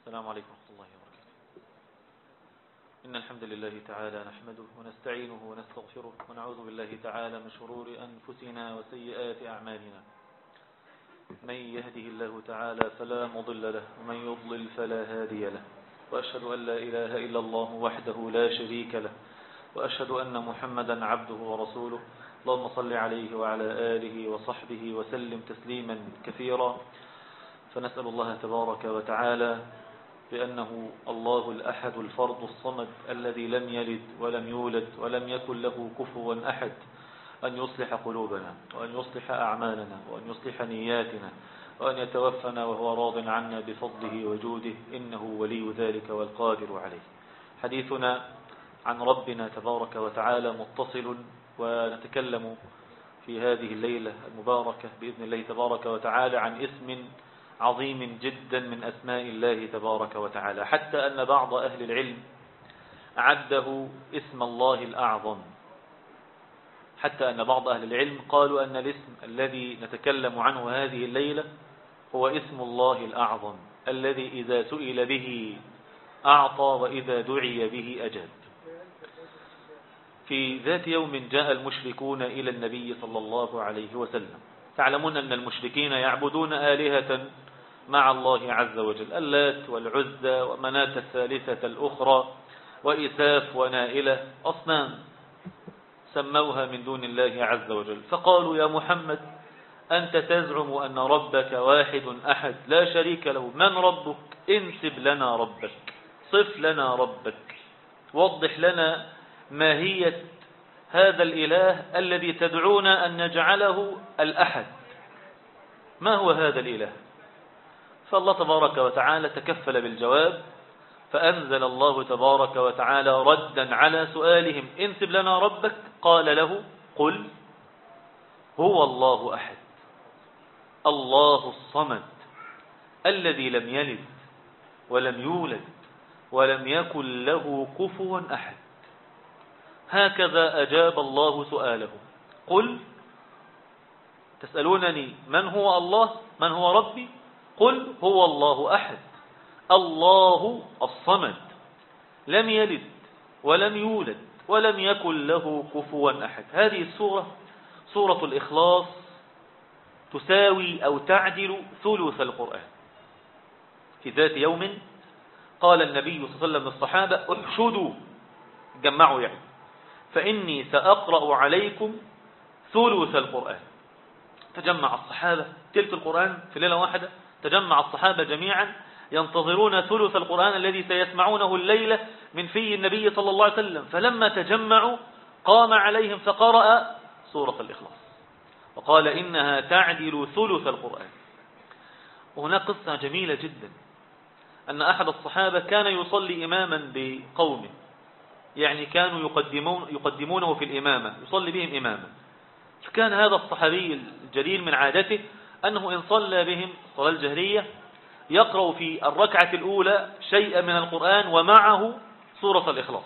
السلام عليكم ورحمة الله وبركاته إن الحمد لله تعالى نحمده ونستعينه ونستغفره ونعوذ بالله تعالى من شرور أنفسنا وسيئات أعمالنا من يهده الله تعالى فلا مضل له ومن يضلل فلا هادي له وأشهد أن لا إله إلا الله وحده لا شريك له وأشهد أن محمدا عبده ورسوله اللهم صل عليه وعلى آله وصحبه وسلم تسليما كثيرا فنسأل الله تبارك وتعالى بأنه الله الأحد الفرد الصمد الذي لم يلد ولم يولد ولم يكن له كفوا أحد أن يصلح قلوبنا وأن يصلح أعمالنا وأن يصلح نياتنا وأن يتوفنا وهو راض عنا بفضله وجوده إنه ولي ذلك والقادر عليه حديثنا عن ربنا تبارك وتعالى متصل ونتكلم في هذه الليلة المباركة بإذن الله تبارك وتعالى عن اسم عظيم جدا من أسماء الله تبارك وتعالى حتى أن بعض أهل العلم عده اسم الله الأعظم حتى أن بعض أهل العلم قالوا أن الاسم الذي نتكلم عنه هذه الليلة هو اسم الله الأعظم الذي إذا سئل به أعطى وإذا دعي به أجاب في ذات يوم جاء المشركون إلى النبي صلى الله عليه وسلم تعلمون أن المشركين يعبدون آلهة مع الله عز وجل اللات والعزى ومناة الثالثة الأخرى وإساف ونائلة أصنام سموها من دون الله عز وجل فقالوا يا محمد أنت تزعم أن ربك واحد أحد لا شريك له من ربك انسب لنا ربك صف لنا ربك وضح لنا ماهية هذا الإله الذي تدعون أن نجعله الأحد ما هو هذا الإله فالله تبارك وتعالى تكفل بالجواب فأنزل الله تبارك وتعالى ردا على سؤالهم انسب لنا ربك قال له قل هو الله أحد الله الصمد الذي لم يلد ولم يولد ولم يكن له كفوا أحد هكذا أجاب الله سؤاله قل تسألونني من هو الله من هو ربي قل هو الله أحد الله الصمد لم يلد ولم يولد ولم يكن له كفوا أحد هذه السورة سورة الإخلاص تساوي أو تعدل ثلث القرآن في ذات يوم قال النبي صلى الله عليه وسلم للصحابة احشدوا جمعوا يعني فإني سأقرأ عليكم ثلث القرآن تجمع الصحابة تلك القرآن في ليلة واحدة تجمع الصحابة جميعا ينتظرون ثلث القرآن الذي سيسمعونه الليلة من في النبي صلى الله عليه وسلم فلما تجمعوا قام عليهم فقرأ سورة الإخلاص وقال إنها تعدل ثلث القرآن وهناك قصة جميلة جدا أن أحد الصحابة كان يصلي إماما بقومه يعني كانوا يقدمون يقدمونه في الإمامة يصلي بهم إماما فكان هذا الصحابي الجليل من عادته أنه إن صلى بهم الصلاة الجهرية يقرأ في الركعة الأولى شيئا من القرآن ومعه سورة الإخلاص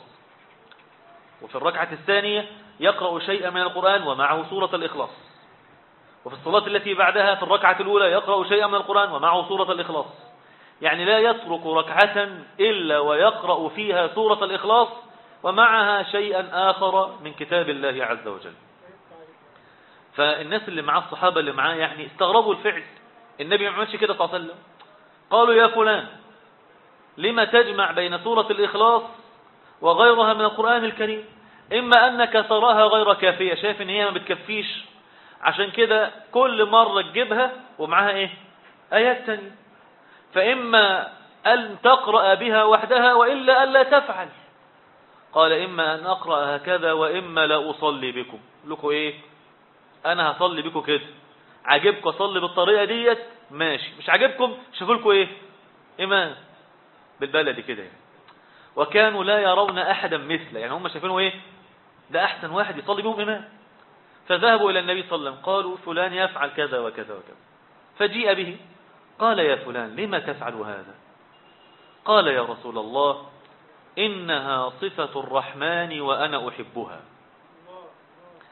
وفي الركعة الثانية يقرأ شيئا من القرآن ومعه سورة الإخلاص وفي الصلاة التي بعدها في الركعة الأولى يقرأ شيئا من القرآن ومعه سورة الإخلاص يعني لا يترك ركعة إلا ويقرأ فيها سورة الإخلاص ومعها شيئا آخر من كتاب الله عز وجل فالناس اللي معاه الصحابة اللي معاه يعني استغربوا الفعل النبي ما عملش كده صلى الله عليه وسلم قالوا يا فلان لما تجمع بين سورة الإخلاص وغيرها من القرآن الكريم إما أنك تراها غير كافية شايف إن هي ما بتكفيش عشان كده كل مرة تجيبها ومعها إيه آيات تانية فإما أن تقرأ بها وحدها وإلا ألا تفعل قال إما أن أقرأ هكذا وإما لا أصلي بكم لكم إيه أنا هصلي بكم كده عجبكم أصلي بالطريقة ديت ماشي مش عجبكم شوفوا لكم إيه إيمان بالبلد كده يعني. وكانوا لا يرون أحدا مثله يعني هم شايفينه إيه ده أحسن واحد يصلي بهم إمام فذهبوا إلى النبي صلى الله عليه وسلم قالوا فلان يفعل كذا وكذا وكذا فجيء به قال يا فلان لما تفعل هذا قال يا رسول الله إنها صفة الرحمن وأنا أحبها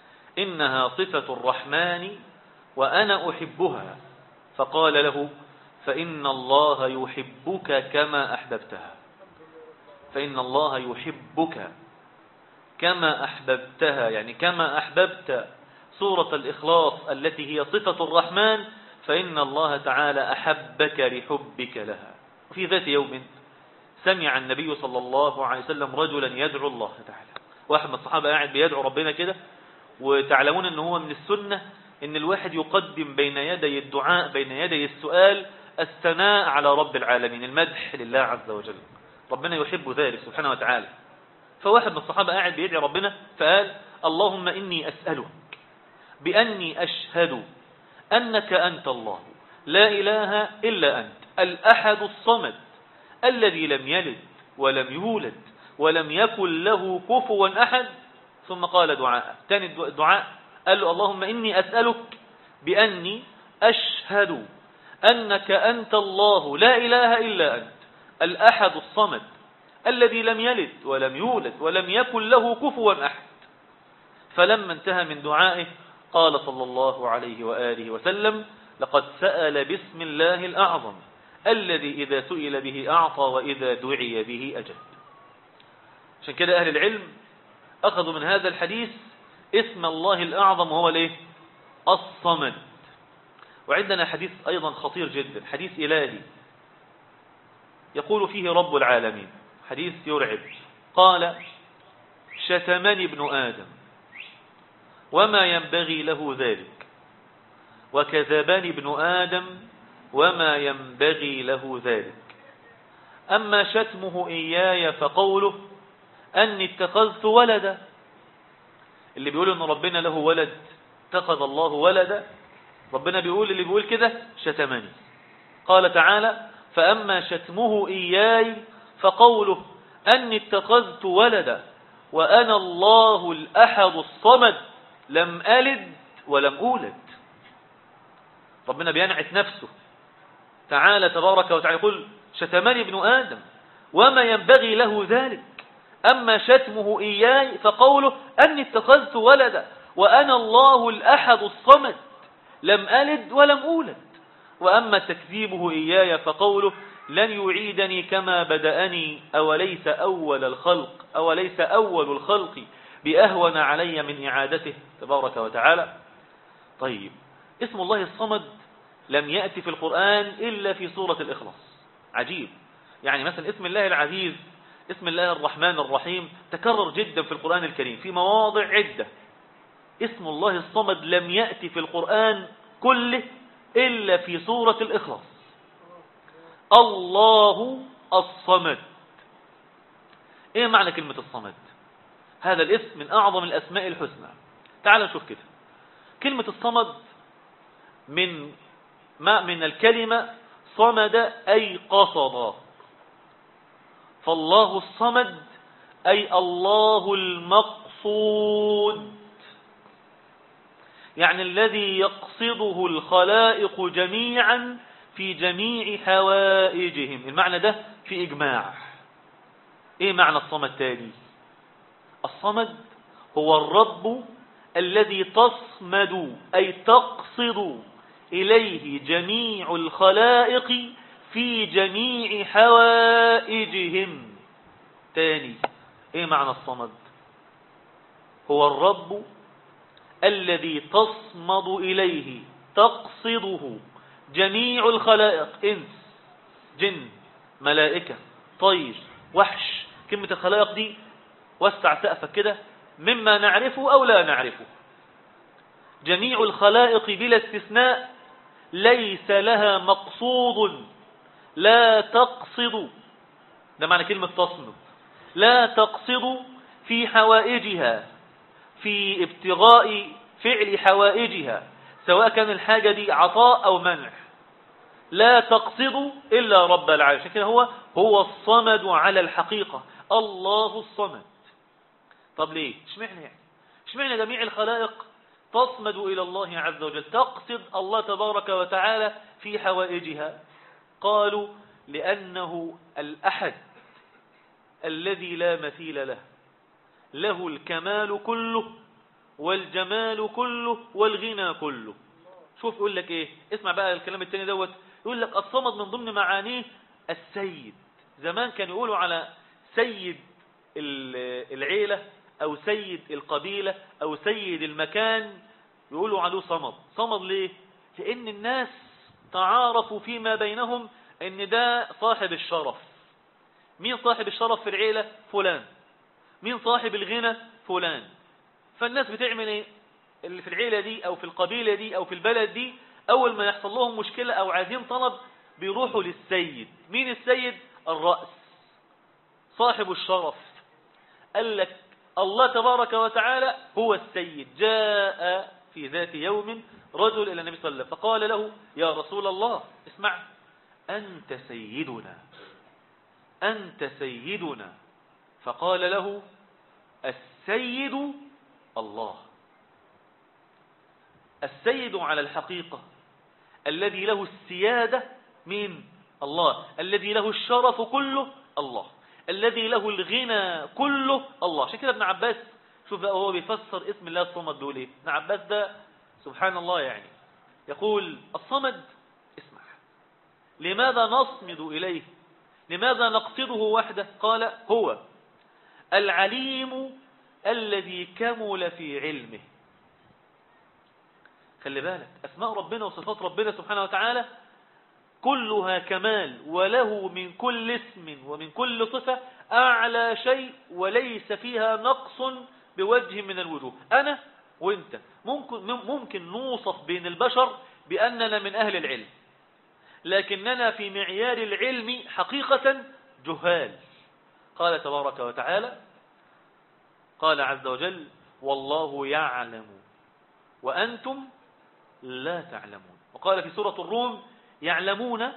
إنها صفة الرحمن وأنا أحبها فقال له فإن الله يحبك كما أحببتها فإن الله يحبك كما أحببتها يعني كما أحببت سورة الإخلاص التي هي صفة الرحمن فإن الله تعالى أحبك لحبك لها وفي ذات يوم سمع النبي صلى الله عليه وسلم رجلا يدعو الله تعالى واحد من الصحابة قاعد بيدعو ربنا كده وتعلمون ان هو من السنة ان الواحد يقدم بين يدي الدعاء بين يدي السؤال الثناء على رب العالمين المدح لله عز وجل ربنا يحب ذلك سبحانه وتعالى فواحد من الصحابة قاعد بيدعي ربنا فقال اللهم إني أسألك بأني أشهد أنك أنت الله لا إله إلا أنت الأحد الصمد الذي لم يلد ولم يولد ولم يكن له كفوا أحد ثم قال دعاء ثاني الدعاء قال له اللهم إني أسألك بأني أشهد أنك أنت الله لا إله إلا أنت الأحد الصمد الذي لم يلد ولم يولد ولم يكن له كفوا أحد فلما انتهى من دعائه قال صلى الله عليه وآله وسلم لقد سأل باسم الله الأعظم الذي إذا سئل به أعطى وإذا دعي به أجب عشان كده أهل العلم أخذوا من هذا الحديث اسم الله الأعظم وهو الايه الصمد وعندنا حديث أيضا خطير جدا حديث إلهي يقول فيه رب العالمين حديث يرعب قال شتمني ابن آدم وما ينبغي له ذلك وكذبني ابن آدم وما ينبغي له ذلك أما شتمه إياي فقوله أني اتخذت ولدا اللي بيقول أن ربنا له ولد اتخذ الله ولدا ربنا بيقول اللي بيقول كده شتمني قال تعالى فأما شتمه إياي فقوله أني اتخذت ولدا وأنا الله الأحد الصمد لم ألد ولم أولد ربنا بينعت نفسه تعالى تبارك وتعالى يقول شتمني ابن آدم وما ينبغي له ذلك أما شتمه إياي فقوله أني اتخذت ولدا وأنا الله الأحد الصمد لم ألد ولم أولد وأما تكذيبه إياي فقوله لن يعيدني كما بدأني أوليس أول الخلق أوليس أول الخلق بأهون علي من إعادته تبارك وتعالى طيب اسم الله الصمد لم يأتي في القرآن إلا في سورة الإخلاص عجيب يعني مثلا اسم الله العزيز اسم الله الرحمن الرحيم تكرر جدا في القرآن الكريم في مواضع عدة اسم الله الصمد لم يأتي في القرآن كله إلا في سورة الإخلاص الله الصمد ايه معنى كلمة الصمد هذا الاسم من اعظم الاسماء الحسنى تعال نشوف كده كلمة الصمد من ما من الكلمة صمد اي قصد فالله الصمد اي الله المقصود يعني الذي يقصده الخلائق جميعا في جميع حوائجهم المعنى ده في إجماع إيه معنى الصمد تاني الصمد هو الرب الذي تصمد أي تقصد إليه جميع الخلائق في جميع حوائجهم تاني إيه معنى الصمد هو الرب الذي تصمد إليه تقصده جميع الخلائق إنس جن ملائكة طير وحش كلمة الخلائق دي وسع سقفك كده مما نعرفه أو لا نعرفه جميع الخلائق بلا استثناء ليس لها مقصود لا تقصد ده معنى كلمة تصمد لا تقصد في حوائجها في ابتغاء فعل حوائجها سواء كان الحاجة دي عطاء أو منع لا تقصد إلا رب العالمين عشان كده هو هو الصمد على الحقيقة الله الصمد طب ليه اشمعنى يعني اشمعنى جميع الخلائق تصمد إلى الله عز وجل تقصد الله تبارك وتعالى في حوائجها قالوا لأنه الأحد الذي لا مثيل له له الكمال كله والجمال كله والغنى كله شوف يقول لك ايه اسمع بقى الكلام التاني دوت يقول لك الصمد من ضمن معانيه السيد زمان كانوا يقولوا على سيد العيلة أو سيد القبيلة أو سيد المكان يقولوا عليه صمد صمد ليه لأن الناس تعارفوا فيما بينهم ان ده صاحب الشرف مين صاحب الشرف في العيلة فلان مين صاحب الغنى فلان فالناس بتعمل ايه اللي في العيلة دي او في القبيلة دي او في البلد دي اول ما يحصل لهم مشكلة او عايزين طلب بيروحوا للسيد مين السيد الرأس صاحب الشرف قال لك الله تبارك وتعالى هو السيد جاء في ذات يوم رجل إلى النبي صلى الله عليه وسلم فقال له يا رسول الله اسمع أنت سيدنا أنت سيدنا فقال له السيد الله السيد على الحقيقة الذي له السيادة من الله الذي له الشرف كله الله الذي له الغنى كله الله عشان كده ابن عباس شوف بقى هو بيفسر اسم الله الصمد بيقول ايه ابن عباس ده سبحان الله يعني يقول الصمد اسمع لماذا نصمد إليه لماذا نقصده وحده قال هو العليم الذي كمل في علمه خلي بالك أسماء ربنا وصفات ربنا سبحانه وتعالى كلها كمال وله من كل اسم ومن كل صفة أعلى شيء وليس فيها نقص بوجه من الوجوه أنا وانت ممكن, ممكن نوصف بين البشر بأننا من أهل العلم لكننا في معيار العلم حقيقة جهال قال تبارك وتعالى قال عز وجل والله يعلم وأنتم لا تعلمون وقال في سورة الروم يعلمون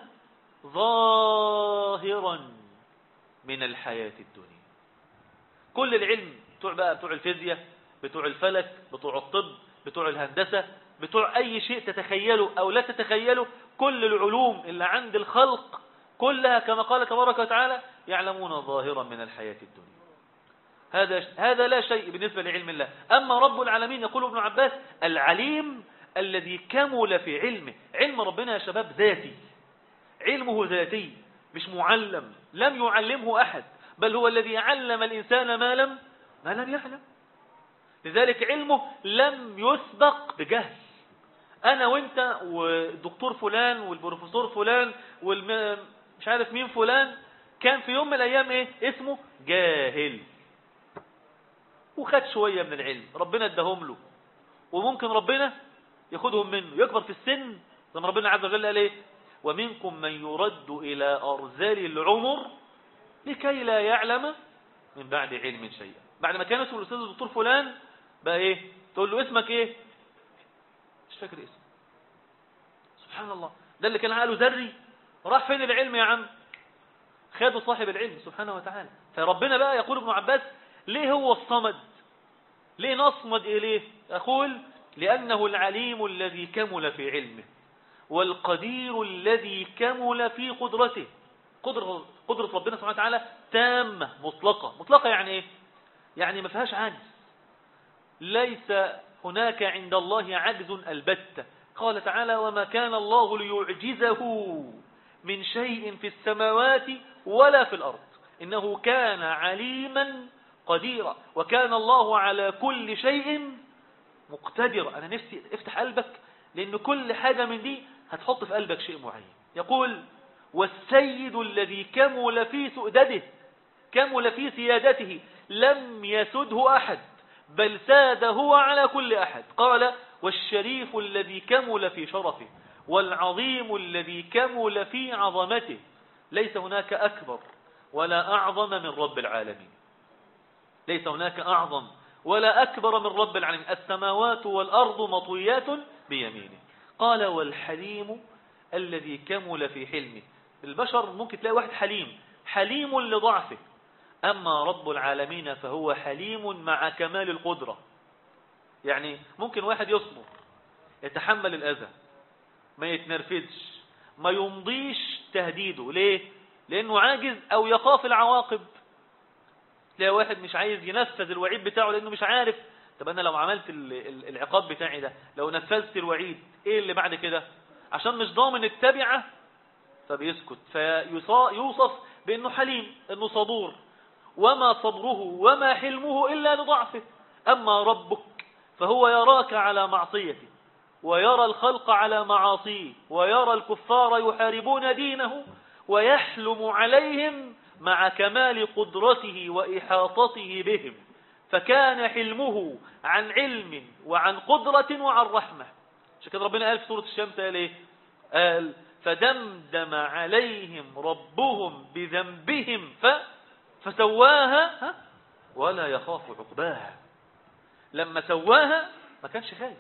ظاهرا من الحياة الدنيا كل العلم بتوع بقى بتوع الفيزياء بتوع الفلك بتوع الطب بتوع الهندسة بتوع أي شيء تتخيله أو لا تتخيله كل العلوم اللي عند الخلق كلها كما قال تبارك وتعالى يعلمون ظاهرا من الحياة الدنيا هذا هذا لا شيء بالنسبة لعلم الله أما رب العالمين يقول ابن عباس العليم الذي كمل في علمه علم ربنا يا شباب ذاتي علمه ذاتي مش معلم لم يعلمه أحد بل هو الذي علم الإنسان ما لم ما لم يعلم لذلك علمه لم يسبق بجهل أنا وإنت والدكتور فلان والبروفيسور فلان والم... مش عارف مين فلان كان في يوم من الأيام إيه اسمه جاهل وخد شوية من العلم ربنا اداهم له وممكن ربنا ياخدهم منه يكبر في السن زي ما ربنا عز وجل قال ايه ومنكم من يرد إلى أرزال العمر لكي لا يعلم من بعد علم شيئا بعد ما كان اسمه الأستاذ الدكتور فلان بقى ايه تقول له اسمك ايه مش فاكر اسمه سبحان الله ده اللي كان عقله ذري راح فين العلم يا عم خده صاحب العلم سبحانه وتعالى فربنا بقى يقول ابن عباس ليه هو الصمد ليه نصمد إليه يقول لأنه العليم الذي كمل في علمه والقدير الذي كمل في قدرته قدرة, قدرة ربنا سبحانه وتعالى تامة مطلقة مطلقة يعني ايه يعني ما فيهاش عجز ليس هناك عند الله عجز البتة قال تعالى وما كان الله ليعجزه من شيء في السماوات ولا في الأرض إنه كان عليما قديرا وكان الله على كل شيء مقتدر أنا نفسي افتح قلبك لأن كل حاجة من دي هتحط في قلبك شيء معين يقول والسيد الذي كمل في سؤدده كمل في سيادته لم يسده أحد بل ساد هو على كل أحد قال والشريف الذي كمل في شرفه والعظيم الذي كمل في عظمته ليس هناك أكبر ولا أعظم من رب العالمين ليس هناك أعظم ولا أكبر من رب العالمين السماوات والأرض مطويات بيمينه قال والحليم الذي كمل في حلمه البشر ممكن تلاقي واحد حليم حليم لضعفه أما رب العالمين فهو حليم مع كمال القدرة يعني ممكن واحد يصبر يتحمل الأذى ما يتنرفزش ما يمضيش تهديده ليه لأنه عاجز أو يخاف العواقب تلاقي واحد مش عايز ينفذ الوعيد بتاعه لأنه مش عارف طب أنا لو عملت العقاب بتاعي ده لو نفذت الوعيد إيه اللي بعد كده عشان مش ضامن التبعة فبيسكت فيوصف بأنه حليم أنه صبور وما صبره وما حلمه إلا لضعفه أما ربك فهو يراك على معصيته ويرى الخلق على معاصيه ويرى الكفار يحاربون دينه ويحلم عليهم مع كمال قدرته وإحاطته بهم فكان حلمه عن علم وعن قدرة وعن رحمة عشان كده ربنا قال في سورة الشمس قال ايه قال فدمدم عليهم ربهم بذنبهم ف فسواها ولا يخاف عقباها لما سواها ما كانش خايف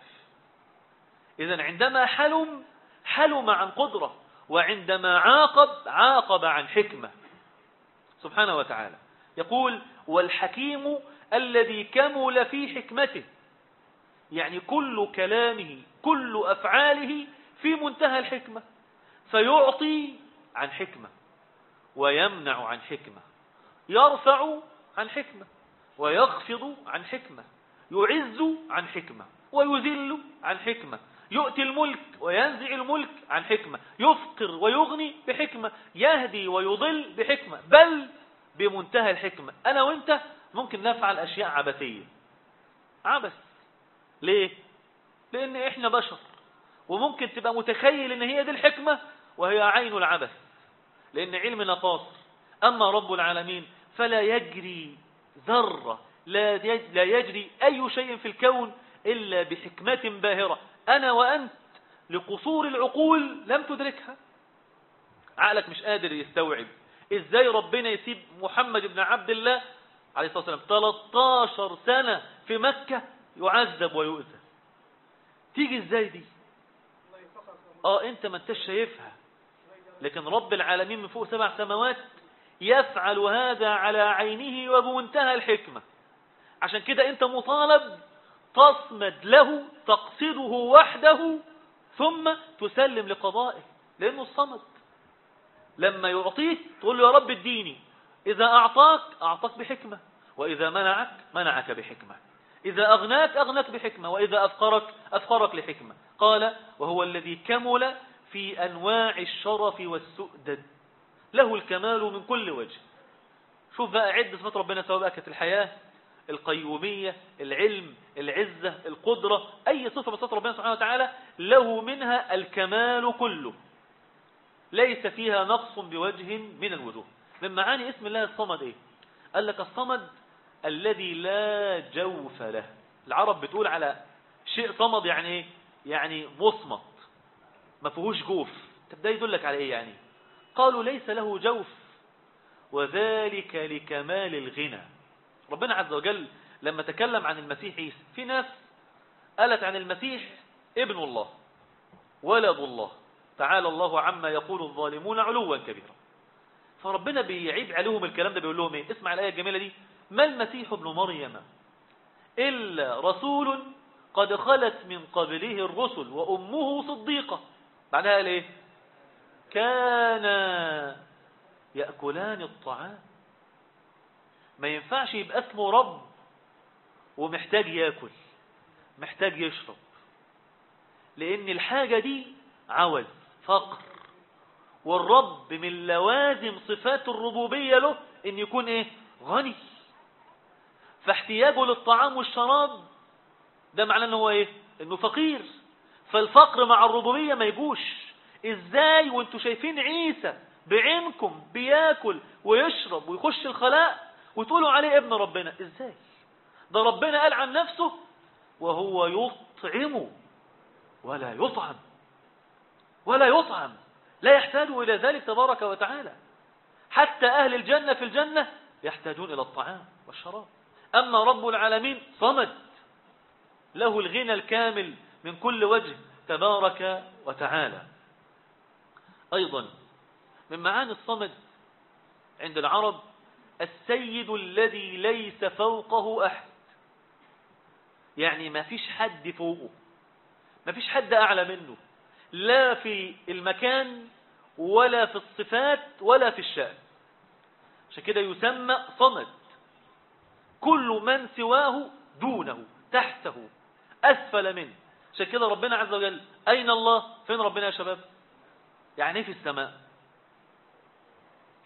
إذا عندما حلم حلم عن قدرة وعندما عاقب عاقب عن حكمة سبحانه وتعالى يقول والحكيم الذي كمل في حكمته يعني كل كلامه كل أفعاله في منتهى الحكمة فيعطي عن حكمة ويمنع عن حكمة يرفع عن حكمة ويخفض عن حكمة يعز عن حكمة ويذل عن حكمة يؤتي الملك وينزع الملك عن حكمة يفقر ويغني بحكمة يهدي ويضل بحكمة بل بمنتهى الحكمة أنا وإنت ممكن نفعل أشياء عبثية عبث ليه؟ لأن إحنا بشر وممكن تبقى متخيل إن هي دي الحكمة وهي عين العبث لأن علمنا قاصر أما رب العالمين فلا يجري ذرة لا لا يجري أي شيء في الكون إلا بحكمة باهرة أنا وأنت لقصور العقول لم تدركها عقلك مش قادر يستوعب إزاي ربنا يسيب محمد بن عبد الله عليه الصلاة والسلام 13 سنة في مكة يعذب ويؤذى تيجي إزاي دي آه أنت ما انتش شايفها لكن رب العالمين من فوق سبع سماوات يفعل هذا على عينه وبمنتهى الحكمة عشان كده أنت مطالب تصمد له تقصده وحده ثم تسلم لقضائه لأنه الصمد لما يعطيك تقول له يا رب اديني إذا أعطاك أعطاك بحكمة وإذا منعك منعك بحكمة إذا أغناك أغناك بحكمة وإذا أفقرك أفقرك لحكمة قال وهو الذي كمل في أنواع الشرف والسؤدد له الكمال من كل وجه شوف بقى عد صفات ربنا سواء بقى كانت الحياة القيومية العلم العزة القدرة أي صفة من صفات ربنا سبحانه وتعالى له منها الكمال كله ليس فيها نقص بوجه من الوجوه من معاني اسم الله الصمد ايه قال لك الصمد الذي لا جوف له العرب بتقول على شيء صمد يعني ايه يعني مصمت ما فيهوش جوف طب ده يدلك على ايه يعني قالوا ليس له جوف وذلك لكمال الغنى ربنا عز وجل لما تكلم عن المسيح عيسى في ناس قالت عن المسيح ابن الله ولد الله تعالى الله عما يقول الظالمون علوا كبيرا فربنا بيعيب عليهم الكلام ده بيقول لهم ايه اسمع الآية الجميلة دي ما المسيح ابن مريم إلا رسول قد خلت من قبله الرسل وأمه صديقة معناها قال ايه كان يأكلان الطعام ما ينفعش يبقى اسمه رب ومحتاج ياكل محتاج يشرب لأن الحاجة دي عوز فقر والرب من لوازم صفات الربوبية له ان يكون ايه غني فاحتياجه للطعام والشراب ده معناه انه هو ايه انه فقير فالفقر مع الربوبية ما يجوش ازاي وانتوا شايفين عيسى بعينكم بياكل ويشرب ويخش الخلاء وتقولوا عليه ابن ربنا ازاي ده ربنا قال عن نفسه وهو يطعم ولا يطعم ولا يطعم لا يحتاج إلى ذلك تبارك وتعالى حتى أهل الجنة في الجنة يحتاجون إلى الطعام والشراب أما رب العالمين صمد له الغنى الكامل من كل وجه تبارك وتعالى أيضا من معاني الصمد عند العرب السيد الذي ليس فوقه أحد يعني ما فيش حد فوقه ما فيش حد أعلى منه لا في المكان ولا في الصفات ولا في الشأن عشان كده يسمى صمد كل من سواه دونه تحته أسفل منه عشان كده ربنا عز وجل أين الله فين ربنا يا شباب يعني ايه في السماء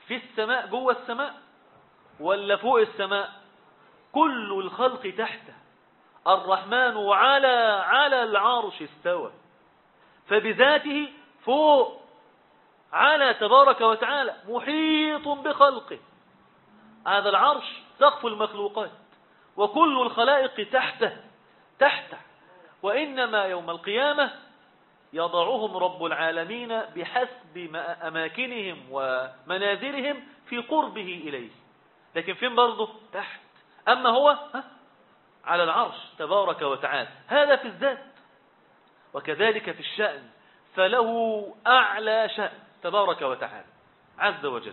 في السماء جوه السماء ولا فوق السماء كل الخلق تحته الرحمن على على العرش استوى فبذاته فوق على تبارك وتعالى محيط بخلقه هذا العرش سقف المخلوقات وكل الخلائق تحته تحته وإنما يوم القيامة يضعهم رب العالمين بحسب أماكنهم ومنازلهم في قربه إليه لكن فين برضه تحت أما هو ها على العرش تبارك وتعالى هذا في الذات وكذلك في الشأن فله أعلى شأن تبارك وتعالى عز وجل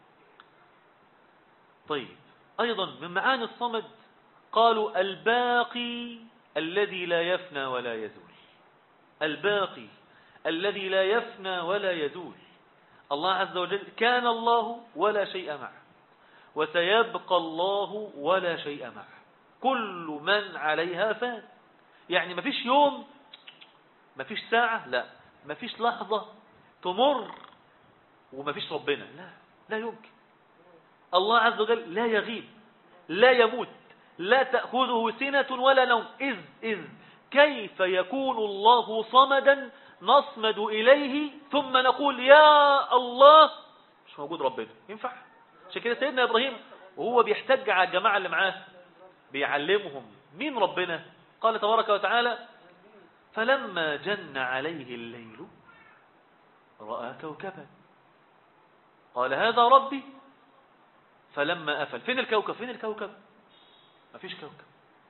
طيب أيضا من معاني الصمد قالوا الباقي الذي لا يفنى ولا يزول الباقي الذي لا يفنى ولا يزول الله عز وجل كان الله ولا شيء معه وسيبقى الله ولا شيء معه كل من عليها فان يعني ما فيش يوم ما فيش ساعة لا ما فيش لحظة تمر وما فيش ربنا لا لا يمكن الله عز وجل لا يغيب لا يموت لا تأخذه سنة ولا نوم إذ إذ كيف يكون الله صمدا نصمد إليه ثم نقول يا الله مش موجود ربنا ينفع عشان كده سيدنا إبراهيم وهو بيحتج على الجماعة اللي معاه بيعلمهم مين ربنا قال تبارك وتعالى فلما جن عليه الليل رأى كوكبا قال هذا ربي فلما أفل فين الكوكب فين الكوكب ما فيش كوكب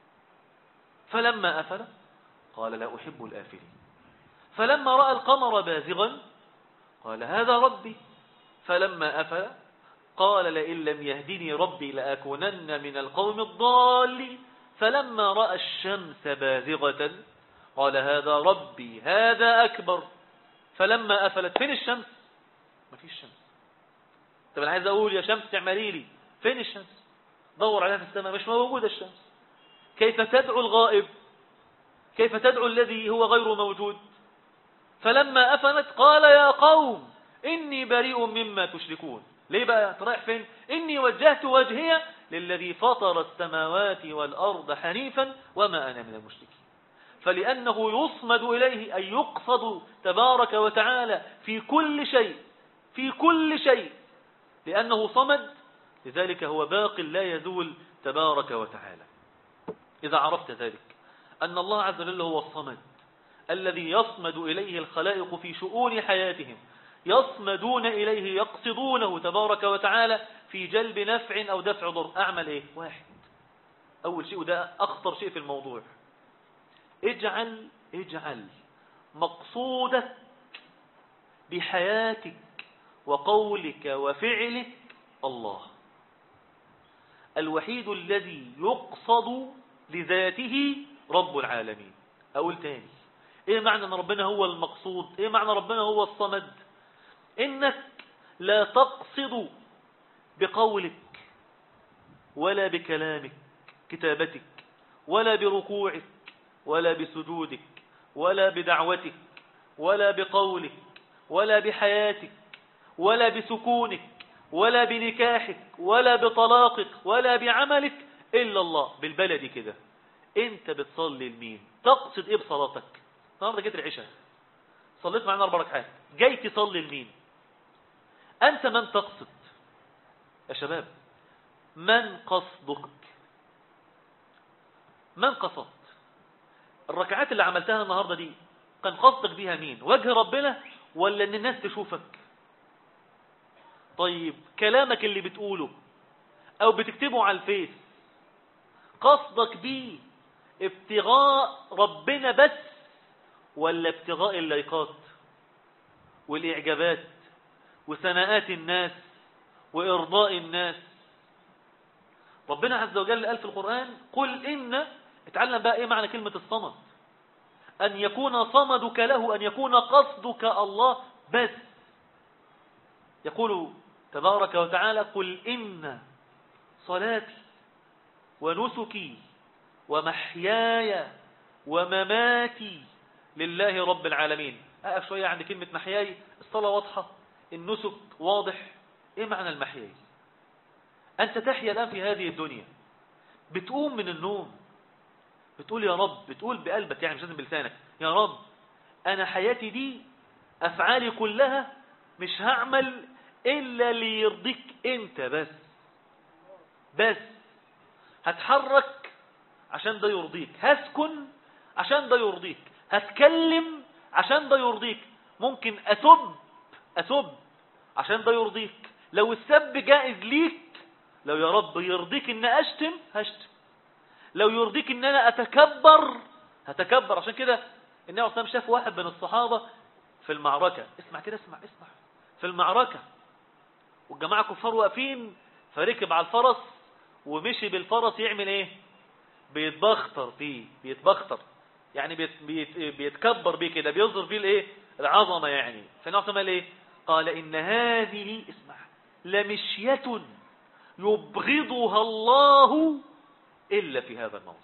فلما أفل قال لا أحب الآفلين فلما رأى القمر بازغا قال هذا ربي فلما أفل قال لئن لم يهدني ربي لأكونن من القوم الضالين فلما رأى الشمس بازغة قال هذا ربي هذا أكبر فلما أفلت فين الشمس ما فيش شمس طب أنا عايز أقول يا شمس اعملي لي فين الشمس دور عليها في السماء مش موجودة الشمس كيف تدعو الغائب كيف تدعو الذي هو غير موجود فلما أفلت قال يا قوم إني بريء مما تشركون ليه بقى رايح فين إني وجهت وجهي للذي فطر السماوات والأرض حنيفا وما أنا من المشركين فلأنه يصمد إليه أن يقصد تبارك وتعالى في كل شيء في كل شيء لأنه صمد لذلك هو باق لا يزول تبارك وتعالى إذا عرفت ذلك أن الله عز وجل هو الصمد الذي يصمد إليه الخلائق في شؤون حياتهم يصمدون إليه يقصدونه تبارك وتعالى في جلب نفع أو دفع ضر أعمل إيه واحد أول شيء وده أخطر شيء في الموضوع اجعل اجعل مقصودك بحياتك وقولك وفعلك الله الوحيد الذي يقصد لذاته رب العالمين أقول تاني إيه معنى أن ربنا هو المقصود إيه معنى ربنا هو الصمد إنك لا تقصد بقولك ولا بكلامك كتابتك ولا بركوعك ولا بسجودك ولا بدعوتك ولا بقولك ولا بحياتك ولا بسكونك ولا بنكاحك ولا بطلاقك ولا بعملك إلا الله بالبلد كده انت بتصلي لمين تقصد ايه بصلاتك النهارده جيت العشاء صليت معنا اربع ركعات جاي تصلي لمين انت من تقصد يا شباب من قصدك من قصدت الركعات اللي عملتها النهارده دي كان قصدك بيها مين وجه ربنا ولا ان الناس تشوفك طيب كلامك اللي بتقوله او بتكتبه على الفيس قصدك بيه ابتغاء ربنا بس ولا ابتغاء اللايقات والاعجابات وثناءات الناس وارضاء الناس ربنا عز وجل قال في القرآن قل إن اتعلم بقى ايه معنى كلمة الصمد أن يكون صمدك له أن يكون قصدك الله بس يقول تبارك وتعالى قل إن صلاتي ونسكي ومحياي ومماتي لله رب العالمين أقف شوية عند كلمة محياي الصلاة واضحة النسك واضح ايه معنى المحيا انت تحيا الان في هذه الدنيا بتقوم من النوم بتقول يا رب بتقول بقلبك يعني مش لازم بلسانك يا رب انا حياتي دي افعالي كلها مش هعمل الا ليرضيك انت بس بس هتحرك عشان ده يرضيك هسكن عشان ده يرضيك هتكلم عشان ده يرضيك ممكن أسب أسب عشان ده يرضيك لو السب جائز ليك لو يا رب يرضيك ان اشتم هشتم لو يرضيك ان انا اتكبر هتكبر عشان كده النبي عليه الصلاه شاف واحد من الصحابه في المعركه اسمع كده اسمع اسمع في المعركه والجماعه كفار واقفين فركب على الفرس ومشي بالفرس يعمل ايه بيتبختر فيه بيتبختر يعني بيت بيت بيتكبر بيه كده بيظهر فيه الايه العظمه يعني فالنبي عليه ايه قال ان هذه اسمع لمشيه يبغضها الله إلا في هذا الموضع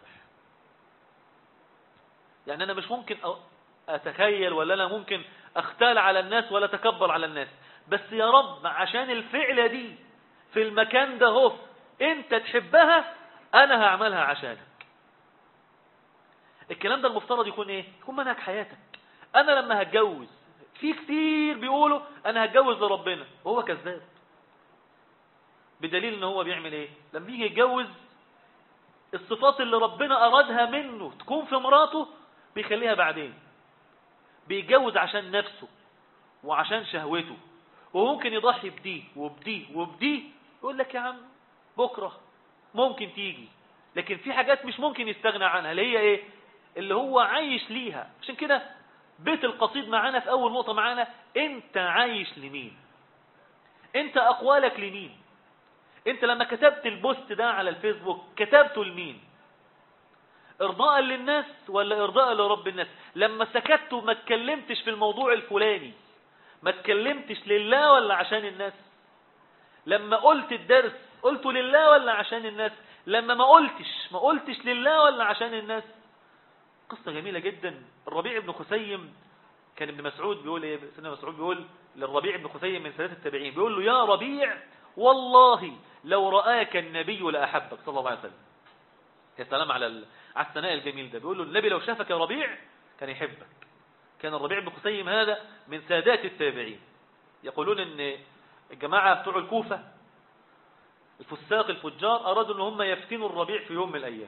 يعني أنا مش ممكن أتخيل ولا أنا ممكن أختال على الناس ولا أتكبر على الناس بس يا رب عشان الفعلة دي في المكان ده هو أنت تحبها أنا هعملها عشانك الكلام ده المفترض يكون إيه يكون منهج حياتك أنا لما هتجوز في كتير بيقولوا أنا هتجوز لربنا وهو كذاب بدليل ان هو بيعمل ايه لما يجي يتجوز الصفات اللي ربنا ارادها منه تكون في مراته بيخليها بعدين بيتجوز عشان نفسه وعشان شهوته وممكن يضحي بدي وبدي وبدي يقول لك يا عم بكرة ممكن تيجي لكن في حاجات مش ممكن يستغنى عنها اللي هي ايه اللي هو عايش ليها عشان كده بيت القصيد معانا في اول نقطة معانا انت عايش لمين انت اقوالك لمين انت لما كتبت البوست ده على الفيسبوك كتبته لمين ارضاء للناس ولا ارضاء لرب الناس لما سكت وما اتكلمتش في الموضوع الفلاني ما اتكلمتش لله ولا عشان الناس لما قلت الدرس قلته لله ولا عشان الناس لما ما قلتش ما قلتش لله ولا عشان الناس قصة جميلة جدا الربيع بن خسيم كان ابن مسعود بيقول ايه سيدنا مسعود بيقول للربيع بن خسيم من ثلاثة التابعين بيقول له يا ربيع والله لو رآك النبي لأحبك صلى الله عليه وسلم يا سلام على على الثناء الجميل ده بيقول له النبي لو شافك يا ربيع كان يحبك كان الربيع بن قسيم هذا من سادات التابعين يقولون ان الجماعة بتوع الكوفة الفساق الفجار أرادوا ان هم يفتنوا الربيع في يوم من الأيام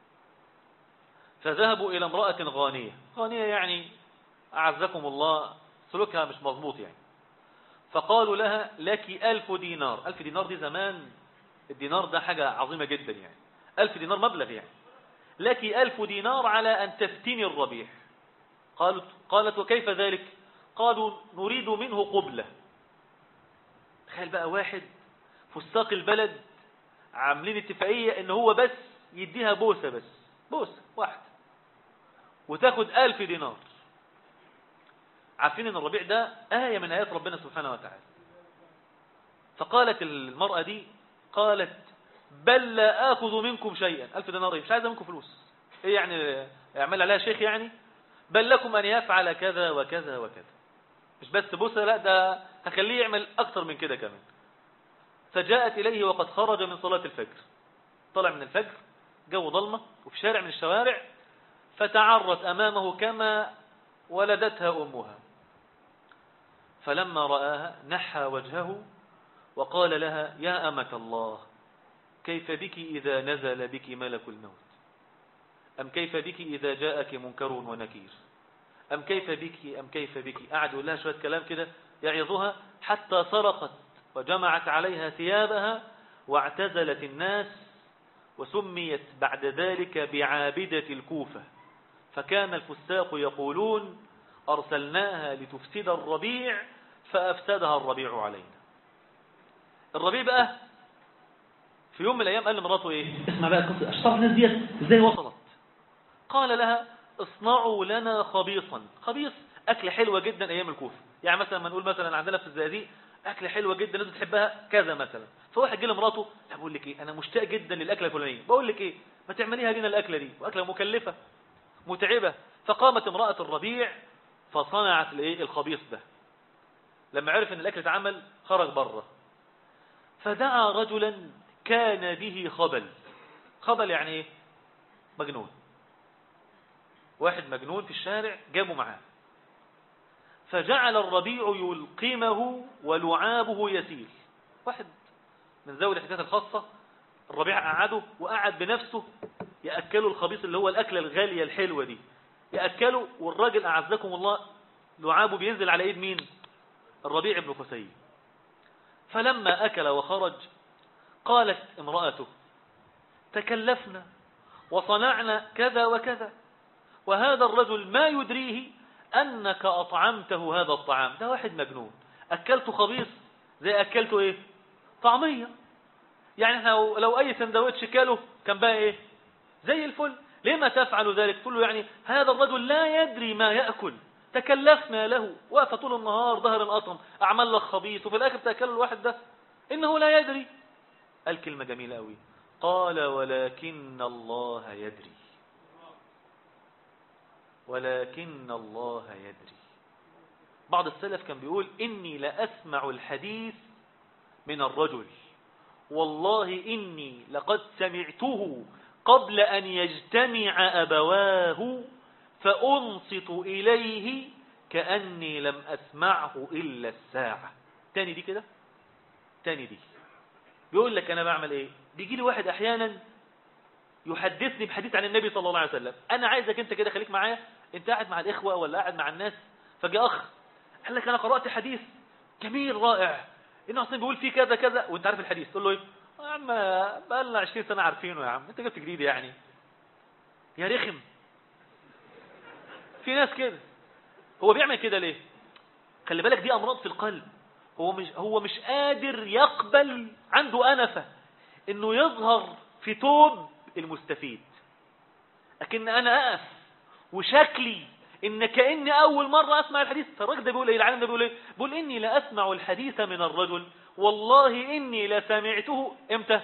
فذهبوا إلى امرأة غانية غانية يعني أعزكم الله سلوكها مش مضبوط يعني فقالوا لها لك ألف دينار ألف دينار دي زمان الدينار ده حاجة عظيمة جدا يعني ألف دينار مبلغ يعني لك ألف دينار على أن تفتني الربيع قالت, قالت وكيف ذلك قالوا نريد منه قبلة تخيل بقى واحد فساق البلد عاملين اتفاقية ان هو بس يديها بوسة بس بوسة واحدة وتاخد ألف دينار عارفين ان الربيع ده آية من آيات ربنا سبحانه وتعالى فقالت المرأة دي قالت بل لا آخذ منكم شيئا ألف دينار مش عايزة منكم فلوس إيه يعني يعمل عليها شيخ يعني بل لكم أن يفعل كذا وكذا وكذا مش بس بوسة لا ده هخليه يعمل أكثر من كده كمان فجاءت إليه وقد خرج من صلاة الفجر طلع من الفجر جو ظلمة وفي شارع من الشوارع فتعرت أمامه كما ولدتها أمها فلما رآها نحى وجهه وقال لها يا أمة الله كيف بك إذا نزل بك ملك الموت أم كيف بك إذا جاءك منكر ونكير أم كيف بك أم كيف بك قعد يقول لها شوية كلام كده يعظها حتى صرخت وجمعت عليها ثيابها واعتزلت الناس وسميت بعد ذلك بعابدة الكوفة فكان الفساق يقولون أرسلناها لتفسد الربيع فأفسدها الربيع علينا الربيع بقى في يوم من الأيام قال لمراته إيه اسمع بقى قصة أشطر الناس ديت إزاي وصلت قال لها اصنعوا لنا خبيصا خبيص أكل حلوة جدا أيام الكوفة يعني مثلا ما نقول مثلا عندنا في الزقازيق أكل حلوة جدا لازم تحبها كذا مثلا فواحد جه لمراته لا بقول لك إيه أنا مشتاق جدا للأكلة الفلانية بقول لك إيه ما تعمليها لنا الأكلة دي وأكلة مكلفة متعبة فقامت امرأة الربيع فصنعت الايه الخبيث ده لما عرف ان الاكل اتعمل خرج بره فدعا رجلا كان به خبل خبل يعني ايه مجنون واحد مجنون في الشارع جابه معاه فجعل الربيع يلقمه ولعابه يسيل واحد من ذوي الحكايات الخاصة الربيع قعده وقعد بنفسه يأكله الخبيث اللي هو الأكلة الغالية الحلوة دي يأكله والراجل أعزكم الله لعابه بينزل على إيد مين الربيع بن خسي فلما أكل وخرج قالت امرأته تكلفنا وصنعنا كذا وكذا وهذا الرجل ما يدريه أنك أطعمته هذا الطعام ده واحد مجنون أكلته خبيص زي أكلته إيه طعمية يعني احنا لو, لو أي سندوتش كاله كان بقى إيه زي الفل لما تفعل ذلك تقول له يعني هذا الرجل لا يدري ما يأكل تكلفنا له وقف طول النهار ظهر الأطم أعمل لك خبيث وفي الآخر تأكله الواحد ده إنه لا يدري الكلمة جميلة أوي قال ولكن الله يدري ولكن الله يدري بعض السلف كان بيقول إني لأسمع الحديث من الرجل والله إني لقد سمعته قبل أن يجتمع أبواه فأنصت إليه كأني لم أسمعه إلا الساعة تاني دي كده تاني دي بيقول لك أنا بعمل إيه بيجي لي واحد أحيانا يحدثني بحديث عن النبي صلى الله عليه وسلم أنا عايزك أنت كده خليك معايا أنت قاعد مع الإخوة ولا قاعد مع الناس فجاء أخ قال لك أنا قرأت حديث جميل رائع إنه أصلا بيقول فيه كذا كذا وأنت عارف الحديث تقول له إيه يا عم بقى لنا 20 سنة عارفينه يا عم أنت جبت جديد يعني يا رخم في ناس كده هو بيعمل كده ليه خلي بالك دي أمراض في القلب هو مش هو مش قادر يقبل عنده أنفة إنه يظهر في توب المستفيد لكن أنا أقف وشكلي إن كأني أول مرة أسمع الحديث فالراجل ده بيقول إيه العالم ده بيقول إيه بيقول إني لا أسمع الحديث من الرجل والله إني لسمعته إمتى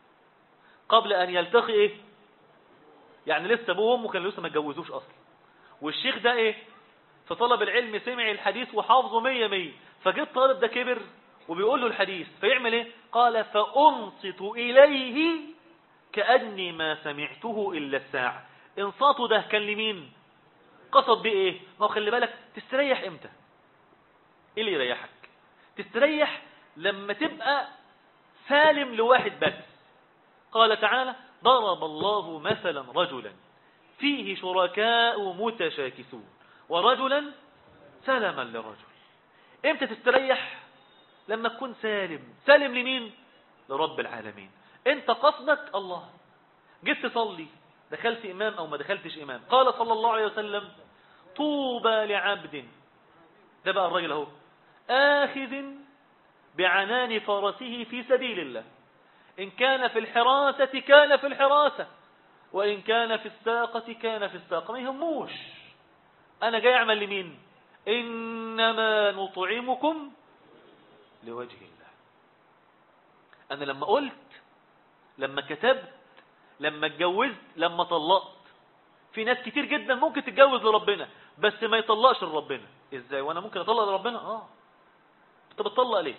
قبل أن يلتقي إيه يعني لسه أبوه وأمه كانوا لسه ما اتجوزوش أصلا والشيخ ده إيه في طلب العلم سمع الحديث وحافظه مية مية فجه الطالب ده كبر وبيقول له الحديث فيعمل إيه قال فأنصت إليه كأني ما سمعته إلا الساعة انصاته ده كان لمين قصد بيه ايه ما هو خلي بالك تستريح امتى ايه اللي يريحك تستريح لما تبقى سالم لواحد بس قال تعالى ضرب الله مثلا رجلا فيه شركاء متشاكسون ورجلا سلما لرجل امتى تستريح لما تكون سالم سالم لمين لرب العالمين انت قصدك الله جيت تصلي دخلت إمام أو ما دخلتش إمام قال صلى الله عليه وسلم طوبى لعبد ده بقى الرجل اهو آخذ بعنان فرسه في سبيل الله إن كان في الحراسة كان في الحراسة وإن كان في الساقة كان في الساقة ما يهموش أنا جاي أعمل لمين إنما نطعمكم لوجه الله أنا لما قلت لما كتبت لما اتجوزت لما طلقت في ناس كتير جدا ممكن تتجوز لربنا بس ما يطلقش لربنا ازاي وانا ممكن اطلق لربنا اه انت بتطلق ليه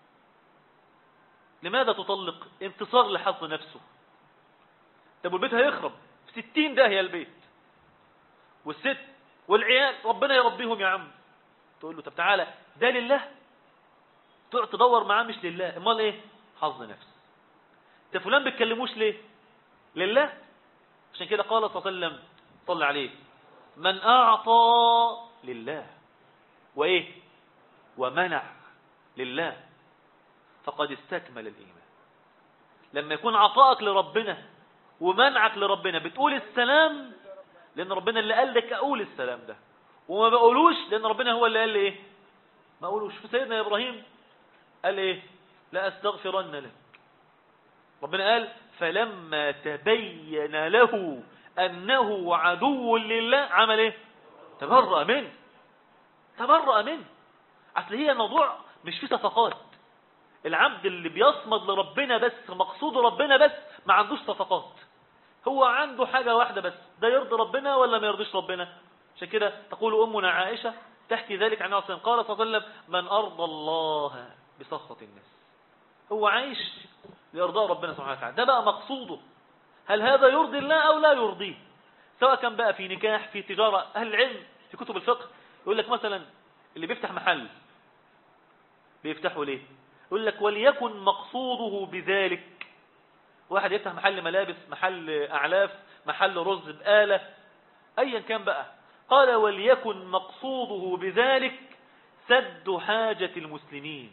لماذا تطلق انتصار لحظ نفسه طب والبيت هيخرب في ستين داهية البيت والست والعيال ربنا يربيهم يا عم تقول له طب تعالى ده لله تقعد تدور معاه مش لله امال ايه حظ نفس انت فلان بتكلموش ليه لله عشان كده قال صلى الله عليه وسلم صلى عليه من أعطى لله وإيه ومنع لله فقد استكمل الإيمان لما يكون عطاءك لربنا ومنعك لربنا بتقول السلام لأن ربنا اللي قال لك أقول السلام ده وما بقولوش لأن ربنا هو اللي قال لي إيه ما أقولوش فسيدنا إبراهيم قال إيه لا أستغفرن لك ربنا قال فلما تبين له أنه عدو لله عمل إيه تبرأ منه تبرأ منه أصل هي الموضوع مش فيه صفقات العبد اللي بيصمد لربنا بس مقصود ربنا بس ما عندوش صفقات هو عنده حاجة واحدة بس ده يرضي ربنا ولا ما يرضيش ربنا عشان كده تقول أمنا عائشة تحكي ذلك عن عاصم قال صلى الله عليه وسلم من أرضى الله بسخط الناس هو عايش لإرضاء ربنا سبحانه وتعالى ده بقى مقصوده هل هذا يرضي الله أو لا يرضيه سواء كان بقى في نكاح في تجارة أهل العلم في كتب الفقه يقول لك مثلا اللي بيفتح محل بيفتحه ليه يقول لك وليكن مقصوده بذلك واحد يفتح محل ملابس محل أعلاف محل رز بآلة أيا كان بقى قال وليكن مقصوده بذلك سد حاجة المسلمين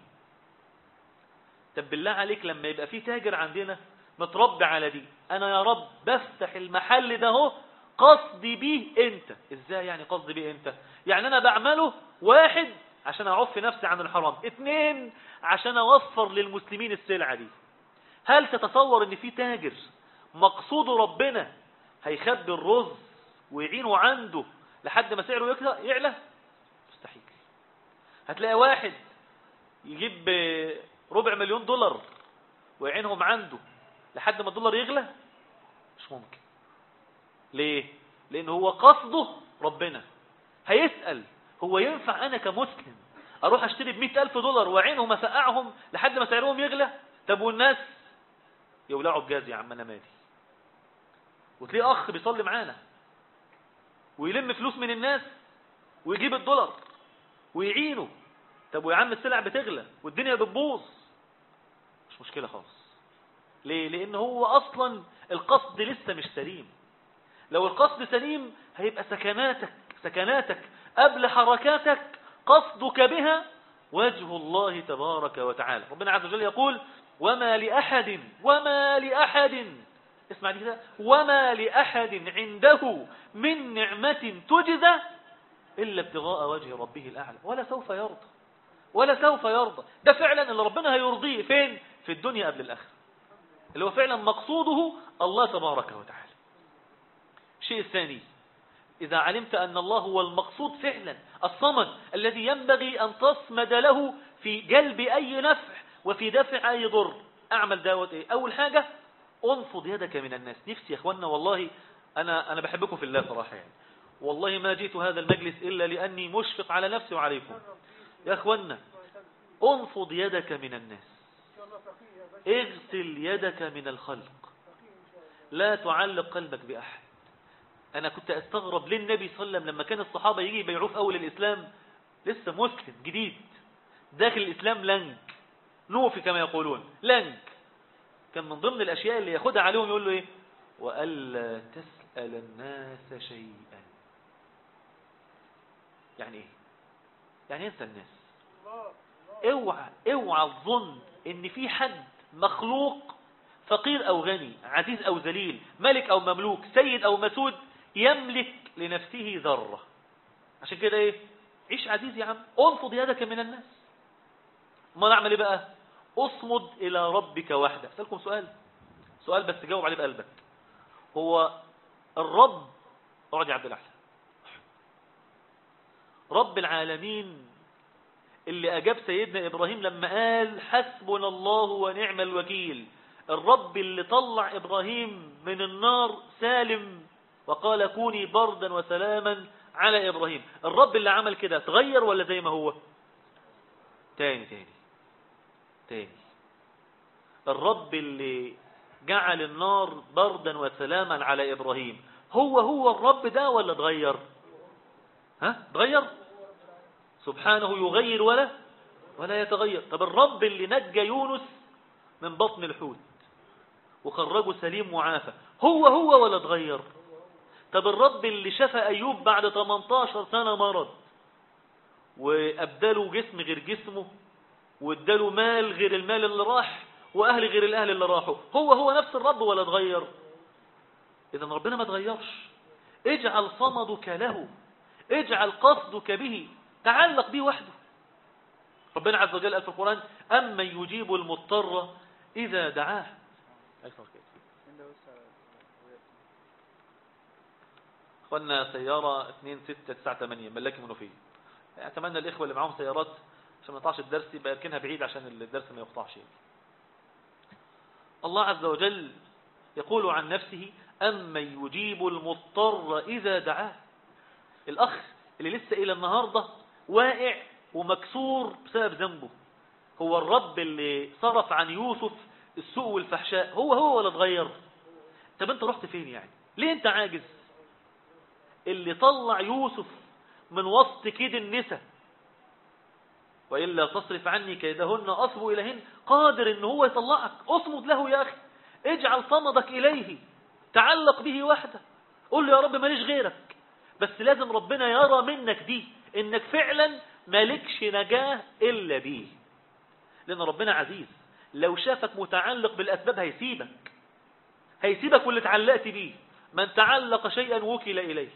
طب بالله عليك لما يبقى في تاجر عندنا متربي على دي انا يا رب بفتح المحل ده اهو قصدي بيه انت ازاي يعني قصدي بيه انت يعني انا بعمله واحد عشان اعف نفسي عن الحرام اتنين عشان اوفر للمسلمين السلعة دي هل تتصور ان في تاجر مقصود ربنا هيخبي الرز ويعينه عنده لحد ما سعره يعلى مستحيل هتلاقي واحد يجيب ربع مليون دولار ويعينهم عنده لحد ما الدولار يغلى مش ممكن ليه لان هو قصده ربنا هيسأل هو ينفع انا كمسلم اروح اشتري ب ألف دولار واعينهم اسقعهم لحد ما سعرهم يغلى طب والناس يولعوا بجاز يا عم انا مالي وتلاقيه اخ بيصلي معانا ويلم فلوس من الناس ويجيب الدولار ويعينه طب ويا عم السلع بتغلى والدنيا بتبوظ مش مشكلة خالص ليه لان هو اصلا القصد لسه مش سليم لو القصد سليم هيبقى سكناتك سكناتك قبل حركاتك قصدك بها وجه الله تبارك وتعالى ربنا عز وجل يقول وما لأحد وما لأحد اسمع دي كده وما لأحد عنده من نعمة تجزى إلا ابتغاء وجه ربه الأعلى ولا سوف يرضى ولا سوف يرضى ده فعلا اللي ربنا هيرضيه فين في الدنيا قبل الآخرة اللي هو فعلا مقصوده الله تبارك وتعالى الشيء الثاني إذا علمت أن الله هو المقصود فعلا الصمد الذي ينبغي أن تصمد له في جلب أي نفع وفي دفع أي ضر أعمل دعوة إيه أول حاجة انفض يدك من الناس نفسي يا أخوانا والله أنا, أنا بحبكم في الله صراحة يعني والله ما جيت هذا المجلس إلا لأني مشفق على نفسي وعليكم يا أخوانا انفض يدك من الناس اغسل يدك من الخلق لا تعلق قلبك بأحد أنا كنت أستغرب للنبي صلى الله عليه وسلم لما كان الصحابة يجي يبيعوه في أول الإسلام لسه مسلم جديد داخل الإسلام لنك نوفي كما يقولون لنك كان من ضمن الأشياء اللي ياخدها عليهم يقول له إيه وألا تسأل الناس شيئا يعني إيه يعني ينسى الناس اوعى اوعى تظن ان في حد مخلوق فقير او غني عزيز او ذليل ملك او مملوك سيد او مسود يملك لنفسه ذرة عشان كده ايه عيش عزيز يا عم انفض يدك من الناس ما نعمل ايه بقى اصمد الى ربك وحده اسالكم سؤال سؤال بس جاوب عليه بقلبك هو الرب اقعد يا عبد الاحلى رب العالمين اللي أجاب سيدنا إبراهيم لما قال حسبنا الله ونعم الوكيل الرب اللي طلع إبراهيم من النار سالم وقال كوني بردا وسلاما على إبراهيم الرب اللي عمل كده تغير ولا زي ما هو تاني تاني تاني الرب اللي جعل النار بردا وسلاما على إبراهيم هو هو الرب ده ولا تغير ها تغير سبحانه يغير ولا ولا يتغير طب الرب اللي نجى يونس من بطن الحوت وخرجه سليم معافى هو هو ولا اتغير طب الرب اللي شفى أيوب بعد 18 سنة مرض وأبدله جسم غير جسمه واداله مال غير المال اللي راح وأهل غير الأهل اللي راحوا هو هو نفس الرب ولا اتغير إذا ربنا ما تغيرش اجعل صمدك له اجعل قصدك به تعلق به وحده ربنا عز وجل قال في القرآن أما يجيب المضطر إذا دعاه أخوانا سيارة 2698 ملاكي منوفية أتمنى الإخوة اللي معاهم سيارات عشان ما يقطعش الدرس يبقى يركنها بعيد عشان الدرس ما يقطعش الله عز وجل يقول عن نفسه أما يجيب المضطر إذا دعاه الأخ اللي لسه إلى النهاردة واقع ومكسور بسبب ذنبه هو الرب اللي صرف عن يوسف السوء والفحشاء هو هو ولا اتغير طب انت رحت فين يعني ليه انت عاجز اللي طلع يوسف من وسط كيد النساء وإلا تصرف عني كيدهن أصب إليهن قادر إن هو يطلعك أصمد له يا أخي اجعل صمدك إليه تعلق به وحده قل له يا رب ماليش غيرك بس لازم ربنا يرى منك دي إنك فعلا مالكش نجاة إلا بيه لأن ربنا عزيز لو شافك متعلق بالأسباب هيسيبك هيسيبك واللي تعلقت بيه من تعلق شيئا وكل إليه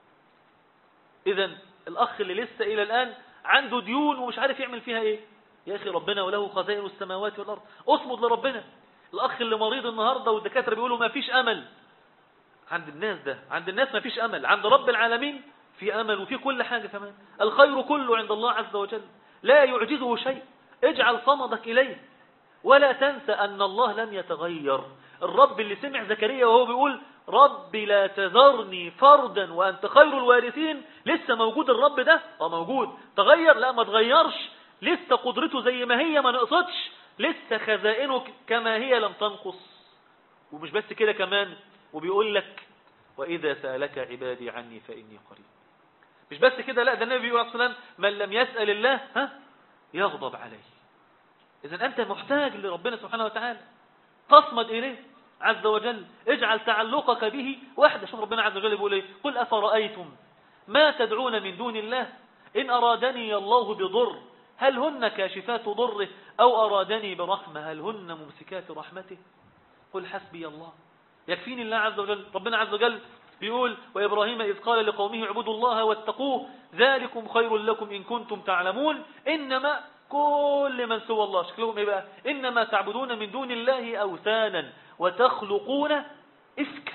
إذا الأخ اللي لسه إلى الآن عنده ديون ومش عارف يعمل فيها إيه يا أخي ربنا وله خزائن السماوات والأرض أصمد لربنا الأخ اللي مريض النهاردة والدكاترة بيقولوا ما فيش أمل عند الناس ده عند الناس ما فيش أمل عند رب العالمين في أمل وفي كل حاجة كمان الخير كله عند الله عز وجل لا يعجزه شيء اجعل صمدك إليه ولا تنسى أن الله لم يتغير الرب اللي سمع زكريا وهو بيقول رب لا تذرني فردا وأنت خير الوارثين لسه موجود الرب ده اه موجود تغير لا ما تغيرش لسه قدرته زي ما هي ما نقصتش لسه خزائنه كما هي لم تنقص ومش بس كده كمان وبيقول لك وإذا سألك عبادي عني فإني قريب مش بس كده لا ده النبي بيقول عليه الصلاة من لم يسأل الله ها يغضب عليه إذا أنت محتاج لربنا سبحانه وتعالى تصمد إليه عز وجل اجعل تعلقك به وحده شوف ربنا عز وجل بيقول ايه قل أفرأيتم ما تدعون من دون الله إن أرادني الله بضر هل هن كاشفات ضره أو أرادني برحمة هل هن ممسكات رحمته قل حسبي الله يكفيني الله عز وجل ربنا عز وجل بيقول وإبراهيم إذ قال لقومه اعبدوا الله واتقوه ذلكم خير لكم إن كنتم تعلمون إنما كل من سوى الله شكلهم إيه بقى إنما تعبدون من دون الله أوثانا وتخلقون إفكا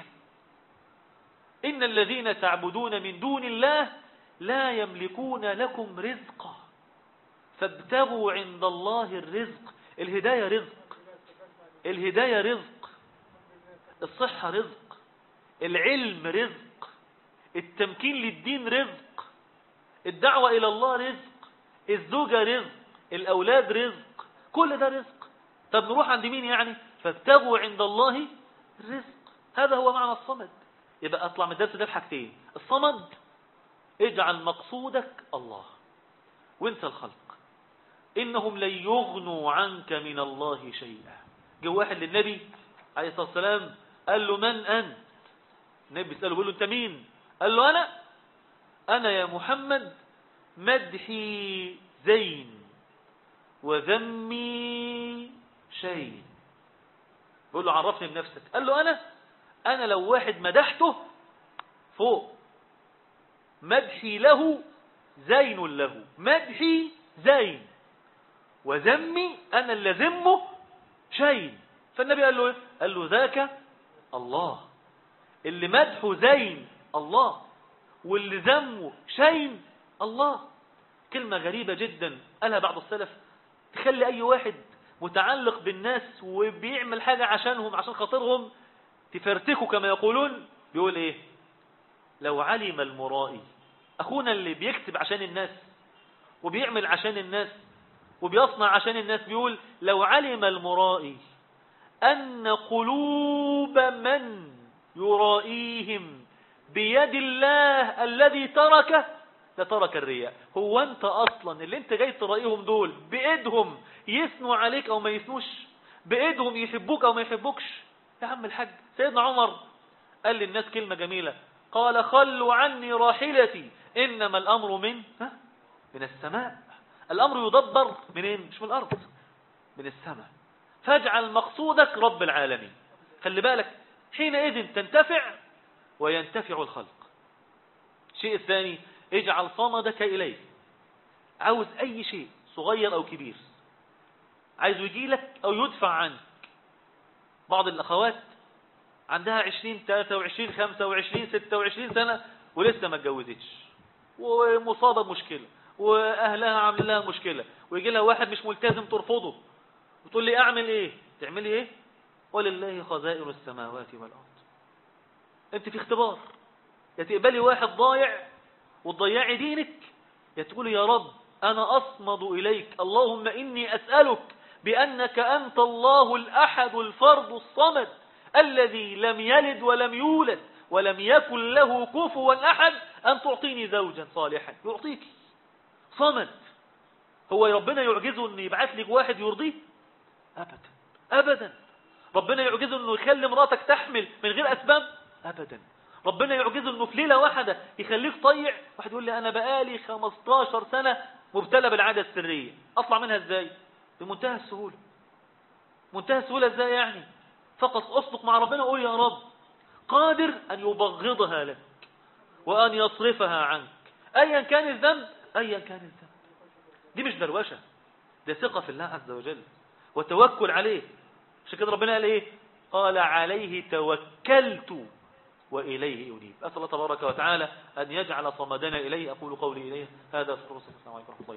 إن الذين تعبدون من دون الله لا يملكون لكم رزقا فابتغوا عند الله الرزق الهداية رزق الهداية رزق الصحة رزق العلم رزق التمكين للدين رزق الدعوة إلى الله رزق الزوجة رزق الأولاد رزق كل ده رزق طب نروح عند مين يعني فابتغوا عند الله الرزق هذا هو معنى الصمد يبقى اطلع من الدرس ده بحاجتين الصمد اجعل مقصودك الله وانسى الخلق انهم لن يغنوا عنك من الله شيئا جه واحد للنبي عليه الصلاه والسلام قال له من انت النبي بيساله بيقول له انت مين قال له انا انا يا محمد مدحي زين وذمي شيء بيقول له عرفني بنفسك قال له أنا أنا لو واحد مدحته فوق مدحي له زين له مدحي زين وذمي أنا اللي ذمه شين فالنبي قال له إيه؟ قال له ذاك الله اللي مدحه زين الله واللي ذمه شين الله كلمة غريبة جدا قالها بعض السلف تخلي أي واحد متعلق بالناس وبيعمل حاجة عشانهم عشان خاطرهم تفرتكوا كما يقولون بيقول ايه لو علم المرائي اخونا اللي بيكتب عشان الناس وبيعمل عشان الناس وبيصنع عشان الناس بيقول لو علم المرائي أن قلوب من يرائيهم بيد الله الذي تركه لترك الرياء هو انت اصلا اللي انت جاي ترائيهم دول بايدهم يثنوا عليك او ما يثنوش بايدهم يحبوك او ما يحبوكش يا عم الحاج سيدنا عمر قال للناس كلمة جميلة قال خلوا عني راحلتي انما الامر من ها من السماء الامر يدبر منين مش من الارض من السماء فاجعل مقصودك رب العالمين خلي بالك حينئذ تنتفع وينتفع الخلق الشيء الثاني اجعل صمدك إليه عاوز أي شيء صغير أو كبير عايز يجي لك أو يدفع عنك بعض الأخوات عندها عشرين ثلاثة وعشرين خمسة وعشرين ستة وعشرين سنة ولسه ما اتجوزتش ومصابة بمشكلة وأهلها عامل لها مشكلة ويجي لها واحد مش ملتزم ترفضه وتقول لي أعمل إيه تعملي إيه ولله خزائن السماوات والأرض أنت في اختبار يا تقبلي واحد ضايع وتضيعي دينك يا تقولي يا رب أنا أصمد إليك اللهم إني أسألك بأنك أنت الله الأحد الفرد الصمد الذي لم يلد ولم يولد ولم يكن له كفوا أحد أن تعطيني زوجا صالحا يعطيك صمد هو ربنا يعجزه أن يبعث لك واحد يرضيه أبدا أبدا ربنا يعجزه أنه يخلي مراتك تحمل من غير أسباب أبدا ربنا يعجزه أنه في ليلة واحدة يخليك طيع واحد يقول لي أنا بقالي 15 سنة مبتلى بالعادة السرية أطلع منها إزاي بمنتهى السهولة منتهى السهولة إزاي يعني فقط أصدق مع ربنا وقول يا رب قادر أن يبغضها لك وأن يصرفها عنك أيا كان الذنب أيا كان الذنب دي مش دروشة ده ثقة في الله عز وجل وتوكل عليه عشان كده ربنا قال ايه قال عليه توكلت وإليه أنيب أسأل الله تبارك وتعالى أن يجعل صمدنا إليه أقول قولي إليه هذا سبحانه وتعالى